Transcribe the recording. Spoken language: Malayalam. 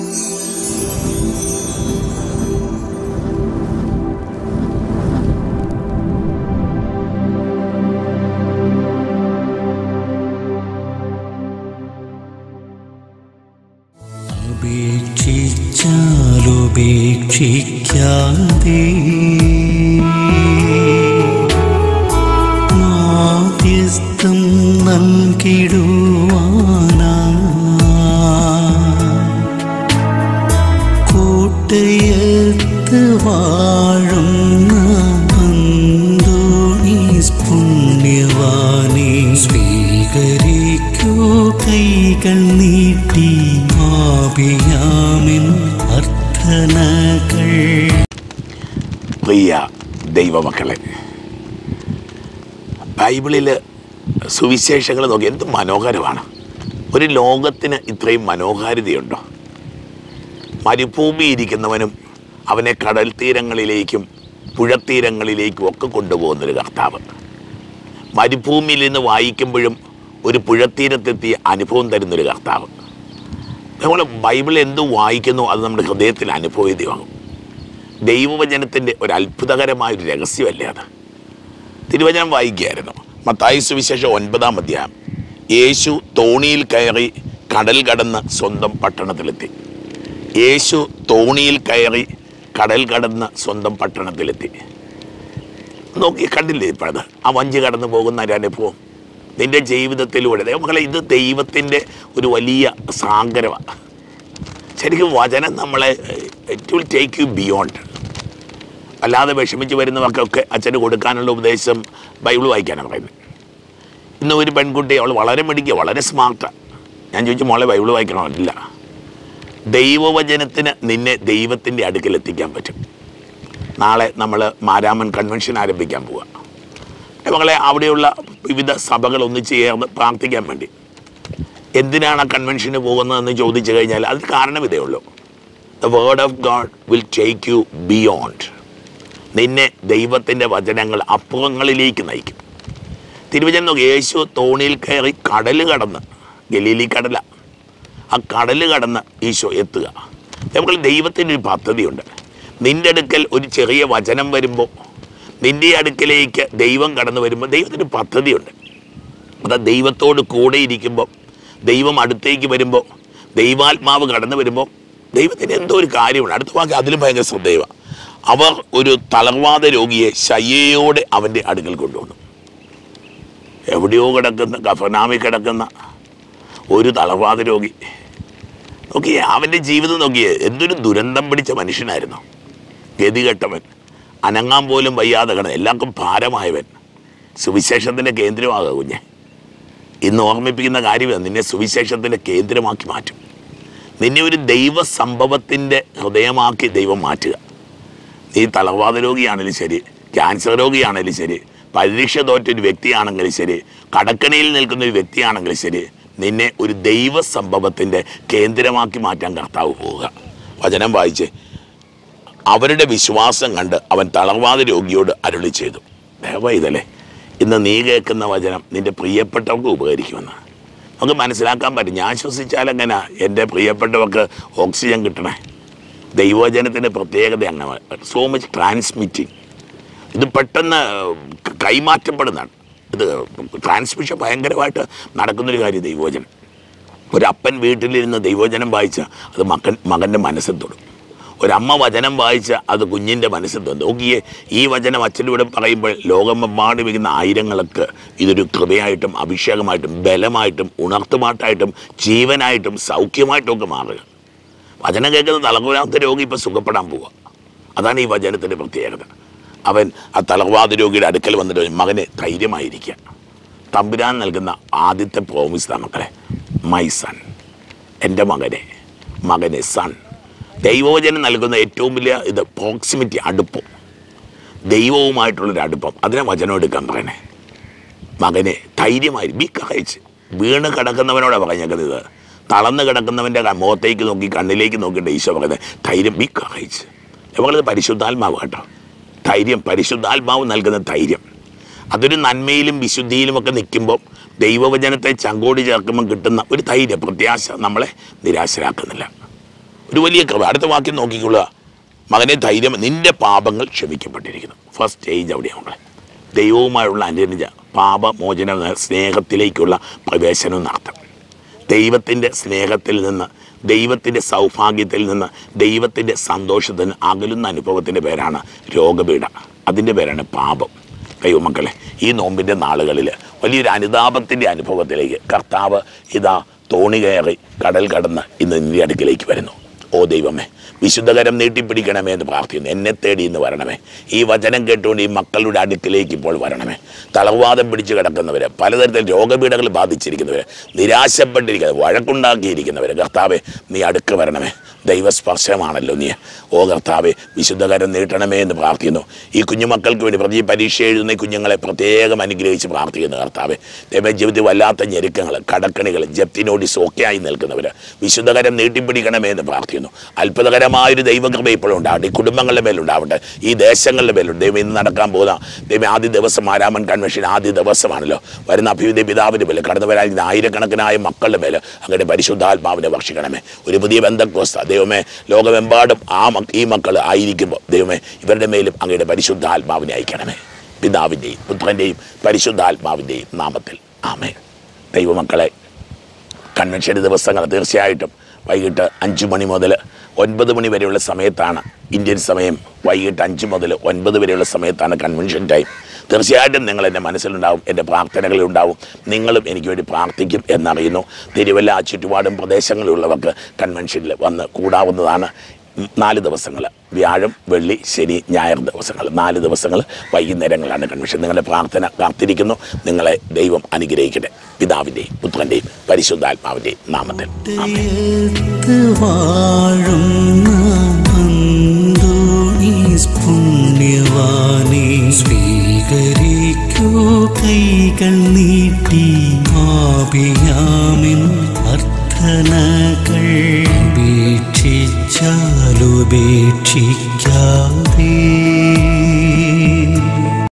ഉപേക്ഷിച്ചാലുപേക്ഷിക്കാതെ മാധ്യസ്ഥം നൽകിടുവാനാ കോട്ടയത്ത് വാഴുന്ന അന്തോണീസ് പുണ്യവാനെ സ്വീകരിക്കൂ കൈകൾ നീട്ടി ആപിയാമിൻ അർത്ഥനകൾ പ്രിയ ദൈവമക്കളെ ബൈബിളിൽ സുവിശേഷങ്ങൾ നോക്കി എന്ത് മനോഹരമാണ് ഒരു ലോകത്തിന് ഇത്രയും മനോഹാരിതയുണ്ടോ മരുഭൂമി ഇരിക്കുന്നവനും അവനെ കടൽ തീരങ്ങളിലേക്കും പുഴത്തീരങ്ങളിലേക്കും ഒക്കെ കൊണ്ടുപോകുന്നൊരു കർത്താവ് മരുഭൂമിയിൽ നിന്ന് വായിക്കുമ്പോഴും ഒരു പുഴത്തീരത്തെത്തിയ അനുഭവം തരുന്നൊരു കർത്താവ് നമ്മൾ ബൈബിൾ എന്ത് വായിക്കുന്നു അത് നമ്മുടെ ഹൃദയത്തിൽ അനുഭവവേദ്യമാകും ദൈവവചനത്തിൻ്റെ ഒരു അത്ഭുതകരമായ ഒരു രഹസ്യമല്ലേ അത് തിരുവചനം വായിക്കുകയായിരുന്നു മത്തായി സുവിശേഷം ഒൻപതാം അധ്യായം യേശു തോണിയിൽ കയറി കടൽ കടന്ന് സ്വന്തം പട്ടണത്തിലെത്തി യേശു തോണിയിൽ കയറി കടൽ കടന്ന് സ്വന്തം പട്ടണത്തിലെത്തി നോക്കി കണ്ടില്ലേ ഇപ്പോഴത് ആ വഞ്ചി കടന്നു പോകുന്ന ഒരു അനുഭവം നിന്റെ ജീവിതത്തിലൂടെ മക്കളെ ഇത് ദൈവത്തിൻ്റെ ഒരു വലിയ സാഗരമാണ് ശരിക്കും വചനം നമ്മളെ it will take you beyond അല്ലാതെ വിഷമിച്ച് വരുന്നവർക്കൊക്കെ അച്ഛന് കൊടുക്കാനുള്ള ഉപദേശം ബൈബിൾ വായിക്കാനാണ് പറയുന്നത് ഇന്ന് ഒരു പെൺകുട്ടി അവൾ വളരെ മിടിക്കുക വളരെ സ്മാർട്ടാണ് ഞാൻ ചോദിച്ചു മോളെ ബൈബിൾ വായിക്കണോ ഇല്ല ദൈവവചനത്തിന് നിന്നെ ദൈവത്തിൻ്റെ അടുക്കൽ എത്തിക്കാൻ പറ്റും നാളെ നമ്മൾ മാരാമൻ കൺവെൻഷൻ ആരംഭിക്കാൻ പോവുക മകളെ അവിടെയുള്ള വിവിധ സഭകൾ ഒന്നിച്ച് ചേർന്ന് പ്രാർത്ഥിക്കാൻ വേണ്ടി എന്തിനാണ് ആ കൺവെൻഷന് പോകുന്നതെന്ന് ചോദിച്ചു കഴിഞ്ഞാൽ അത് കാരണം ഇതേ ഉള്ളൂ the word of God will take you beyond നിന്നെ ദൈവത്തിൻ്റെ വചനങ്ങൾ അപ്പുറങ്ങളിലേക്ക് നയിക്കും തിരുവചനം നോക്കി യേശു തോണിയിൽ കയറി കടൽ കടന്ന് ഗലീലി കടല ആ കടൽ കടന്ന് ഈശോ എത്തുക നമുക്ക് ദൈവത്തിൻ്റെ ഒരു പദ്ധതിയുണ്ട് നിൻ്റെ അടുക്കൽ ഒരു ചെറിയ വചനം വരുമ്പോൾ നിൻ്റെ അടുക്കലേക്ക് ദൈവം കടന്നു വരുമ്പോൾ ദൈവത്തിന് പദ്ധതിയുണ്ട് അത് ദൈവത്തോട് കൂടെ ഇരിക്കുമ്പോൾ ദൈവം അടുത്തേക്ക് വരുമ്പോൾ ദൈവാത്മാവ് കടന്നു വരുമ്പോൾ ദൈവത്തിന് എന്തോ ഒരു കാര്യമുണ്ട് അടുത്ത വാക്ക് അതിലും ഭയങ്കര ശ്രദ്ധേയമാണ് അവർ ഒരു തളർവാദ രോഗിയെ ശയ്യയോടെ അവൻ്റെ അടുക്കൽ കൊണ്ടുവന്നു എവിടെയോ കിടക്കുന്ന കഫനാമി കിടക്കുന്ന ഒരു തളർവാദ രോഗി നോക്കിയേ അവൻ്റെ ജീവിതം നോക്കിയേ എന്തൊരു ദുരന്തം പിടിച്ച മനുഷ്യനായിരുന്നു ഗതികെട്ടവൻ അനങ്ങാൻ പോലും വയ്യാതെ കിടന്ന് എല്ലാവർക്കും ഭാരമായവൻ സുവിശേഷത്തിൻ്റെ കേന്ദ്രമാകുക കുഞ്ഞെ ഇന്ന് ഓർമ്മിപ്പിക്കുന്ന കാര്യമാണ് നിന്നെ സുവിശേഷത്തിൻ്റെ കേന്ദ്രമാക്കി മാറ്റും നിന്നെ ഒരു ദൈവ സംഭവത്തിൻ്റെ ഹൃദയമാക്കി ദൈവം മാറ്റുക നീ തളർവാദ രോഗിയാണെങ്കിലും ശരി ക്യാൻസർ രോഗിയാണെങ്കിലും ശരി പരീക്ഷ തോറ്റൊരു വ്യക്തിയാണെങ്കിലും ശരി കടക്കണിയിൽ നിൽക്കുന്ന ഒരു വ്യക്തിയാണെങ്കിലും ശരി നിന്നെ ഒരു ദൈവ സംഭവത്തിൻ്റെ കേന്ദ്രമാക്കി മാറ്റാൻ കർത്താവ് പോവുക വചനം വായിച്ച് അവരുടെ വിശ്വാസം കണ്ട് അവൻ തളർവാദ രോഗിയോട് അരുളി ചെയ്തു ദയവാ ഇതല്ലേ ഇന്ന് നീ കേൾക്കുന്ന വചനം നിന്റെ പ്രിയപ്പെട്ടവർക്ക് ഉപകരിക്കുമെന്ന് നമുക്ക് മനസ്സിലാക്കാൻ പറ്റും ഞാൻ ശ്വസിച്ചാൽ എങ്ങനെ എൻ്റെ പ്രിയപ്പെട്ടവർക്ക് ഓക്സിജൻ കിട്ടണേ ദൈവവചനത്തിൻ്റെ പ്രത്യേകത അങ്ങനെ സോ മച്ച് ട്രാൻസ്മിറ്റിംഗ് ഇത് പെട്ടെന്ന് കൈമാറ്റപ്പെടുന്നതാണ് ഇത് ട്രാൻസ്മിഷൻ ഭയങ്കരമായിട്ട് നടക്കുന്നൊരു കാര്യം ദൈവവചനം ഒരപ്പൻ വീട്ടിലിരുന്ന് ദൈവവചനം വായിച്ച അത് മകൻ മകൻ്റെ മനസ്സിൽ തൊടും ഒരമ്മ വചനം വായിച്ച അത് കുഞ്ഞിൻ്റെ മനസ്സിൽ തൊടും നോക്കിയേ ഈ വചനം അച്ഛനിവിടെ പറയുമ്പോൾ ലോകമെമ്പാടും വയ്ക്കുന്ന ആയിരങ്ങൾക്ക് ഇതൊരു കൃപയായിട്ടും അഭിഷേകമായിട്ടും ബലമായിട്ടും ഉണർത്തുമാട്ടായിട്ടും ജീവനായിട്ടും സൗഖ്യമായിട്ടും ഒക്കെ മാറുക വചനം കേൾക്കുന്ന തലകുലാത്ത രോഗി ഇപ്പോൾ സുഖപ്പെടാൻ പോവുക അതാണ് ഈ വചനത്തിൻ്റെ പ്രത്യേകത അവൻ ആ തളർവാദ രോഗിയുടെ അടുക്കൽ വന്നിട്ട് പറഞ്ഞു, മകനെ ധൈര്യമായിരിക്കുക തമ്പുരാൻ നൽകുന്ന ആദ്യത്തെ പ്രോമിസ് മക്കളെ മൈ സൺ എൻ്റെ മകനെ മകനെ സൺ ദൈവവചനം നൽകുന്ന ഏറ്റവും വലിയ ഇത് പ്രോക്സിമിറ്റി അടുപ്പം ദൈവവുമായിട്ടുള്ളൊരു അടുപ്പം അതിനെ വചനം എടുക്കാൻ പറയണേ മകനെ ധൈര്യമായി ബി കഹച്ച് വീണ് കിടക്കുന്നവനോടാണ് പറഞ്ഞേക്കുന്നത് ഇത് തളർന്ന് കിടക്കുന്നവൻ്റെ ക- മുഖത്തേക്ക് നോക്കി കണ്ണിലേക്ക് നോക്കിയിട്ട് ഈശോ പറയുന്നത് ധൈര്യം ബി കഹച്ച് നമ്മളിത് പരിശുദ്ധാത്മാവ് കേട്ടോ ധൈര്യം പരിശുദ്ധാത്മാവ് നൽകുന്ന ധൈര്യം അതൊരു നന്മയിലും വിശുദ്ധിയിലുമൊക്കെ നിൽക്കുമ്പോൾ ദൈവവചനത്തെ ചങ്കോടി ചേർക്കുമ്പോൾ കിട്ടുന്ന ഒരു ധൈര്യം പ്രത്യാശ നമ്മളെ നിരാശരാക്കുന്നില്ല ഒരു വലിയ കൃപ അടുത്ത വാക്യം നോക്കിക്കൊള്ളുക മകനെ ധൈര്യം നിന്റെ പാപങ്ങൾ ക്ഷമിക്കപ്പെട്ടിരിക്കുന്നു ഫസ്റ്റ് സ്റ്റേജ് അവിടെയാണ് ദൈവവുമായുള്ള അനുരഞ്ജ പാപമോചന സ്നേഹത്തിലേക്കുള്ള പ്രവേശനം നടത്തണം ദൈവത്തിൻ്റെ സ്നേഹത്തിൽ നിന്ന് ദൈവത്തിൻ്റെ സൗഭാഗ്യത്തിൽ നിന്ന് ദൈവത്തിൻ്റെ സന്തോഷത്തിന് അകലുന്ന അനുഭവത്തിൻ്റെ പേരാണ് രോഗപീഠ അതിൻ്റെ പേരാണ് പാപം ദൈവമക്കളെ ഈ നോമ്പിൻ്റെ നാളുകളിൽ വലിയൊരു അനുതാപത്തിൻ്റെ അനുഭവത്തിലേക്ക് കർത്താവ് ഇതാ തോണി കയറി കടൽ കടന്ന് ഇന്ന് നിന്റെ അടുക്കിലേക്ക് വരുന്നു ഓ ദൈവമേ വിശുദ്ധകരം നീട്ടിപ്പിടിക്കണമേ എന്ന് പ്രാർത്ഥിക്കുന്നു എന്നെ തേടി ഇന്ന് വരണമേ ഈ വചനം കേട്ടുകൊണ്ട് ഈ മക്കളുടെ അടുക്കിലേക്ക് ഇപ്പോൾ വരണമേ തളർവാദം പിടിച്ച് കിടക്കുന്നവർ പലതരത്തിൽ രോഗപീഠകൾ ബാധിച്ചിരിക്കുന്നവർ നിരാശപ്പെട്ടിരിക്കുന്നവർ വഴക്കുണ്ടാക്കിയിരിക്കുന്നവർ കർത്താവെ നീ അടുക്ക് വരണമേ ദൈവസ്പർശമാണല്ലോ നീ ഓ കർത്താവെ വിശുദ്ധകരം നീട്ടണമേ എന്ന് പ്രാർത്ഥിക്കുന്നു ഈ കുഞ്ഞുമക്കൾക്ക് വേണ്ടി പ്രതി പരീക്ഷ എഴുതുന്ന ഈ കുഞ്ഞുങ്ങളെ പ്രത്യേകം അനുഗ്രഹിച്ച് പ്രാർത്ഥിക്കുന്നു കർത്താവെ ദൈവ ജീവിതത്തിൽ വല്ലാത്ത ഞെരുക്കങ്ങൾ കടക്കണികൾ ജപ്തി നോട്ടീസ് ഒക്കെ ആയി നിൽക്കുന്നവർ വിശുദ്ധകരം നീട്ടിപ്പിടിക്കണമേ എന്ന് പ്രാർത്ഥിക്കുന്നു അത്ഭുതകരമായൊരു ദൈവകൃപ ഇപ്പോഴും ഉണ്ടാവട്ടെ ഈ കുടുംബങ്ങളുടെ മേലുണ്ടാവട്ടെ ഈ ദേശങ്ങളുടെ മേലുണ്ട് ദൈവം ഇന്ന് നടക്കാൻ പോകുന്ന ദൈവം ആദ്യ ദിവസം ആരാമൻ കൺവെൻഷൻ ആദ്യ ദിവസമാണല്ലോ വരുന്ന അഭിയുദ്ധ പിതാവിൻ്റെ മേലെ കടന്നു വരാൻ ആയിരക്കണക്കിനായ മക്കളുടെ മേലെ അങ്ങനെ പരിശുദ്ധാത്മാവിനെ ഭക്ഷിക്കണമേ ഒരു പുതിയ ബന്ധക്കോസ്ത ദൈവമേ ലോകമെമ്പാടും ആ മക്ക ഈ മക്കൾ ആയിരിക്കുമ്പോൾ ദൈവമേ ഇവരുടെ മേലും അങ്ങയുടെ പരിശുദ്ധാത്മാവിനെ അയക്കണമേ പിതാവിൻ്റെയും പുത്രൻ്റെയും പരിശുദ്ധാത്മാവിൻ്റെയും നാമത്തിൽ ആമേ ദൈവമക്കളെ കൺവെൻഷൻ ദിവസങ്ങൾ തീർച്ചയായിട്ടും വൈകിട്ട് അഞ്ച് മണി മുതൽ ഒൻപത് മണി വരെയുള്ള സമയത്താണ് ഇന്ത്യൻ സമയം വൈകിട്ട് അഞ്ച് മുതൽ ഒൻപത് വരെയുള്ള സമയത്താണ് കൺവെൻഷൻ ടൈം തീർച്ചയായിട്ടും നിങ്ങൾ എൻ്റെ മനസ്സിലുണ്ടാവും എൻ്റെ പ്രാർത്ഥനകളിലുണ്ടാവും നിങ്ങളും എനിക്ക് വേണ്ടി പ്രാർത്ഥിക്കും എന്നറിയുന്നു തിരുവല്ല ചുറ്റുപാടും പ്രദേശങ്ങളിലുള്ളവർക്ക് കൺവെൻഷനിൽ വന്ന് കൂടാവുന്നതാണ് നാല് ദിവസങ്ങൾ വ്യാഴം വെള്ളി ശനി ഞായർ ദിവസങ്ങൾ നാല് ദിവസങ്ങൾ വൈകുന്നേരങ്ങളാണ് കൺവെൻഷൻ നിങ്ങളുടെ പ്രാർത്ഥന കാത്തിരിക്കുന്നു നിങ്ങളെ ദൈവം അനുഗ്രഹിക്കട്ടെ പിതാവിൻ്റെയും പുത്രൻ്റെയും പരിശുദ്ധാത്മാവിൻ്റെയും നാമത്തിൽ ആമേൻ. ഹൃദയത്ത് വാഴുന്ന അന്തോണീസ് പുണ്യവാനെ സ്വീകരിക്കൂ കൈകൾ നീട്ടി ആപിയാമിൻ അർത്ഥനകൾ ഉപേക്ഷിച്ചാലുപേക്ഷിക്കാതെ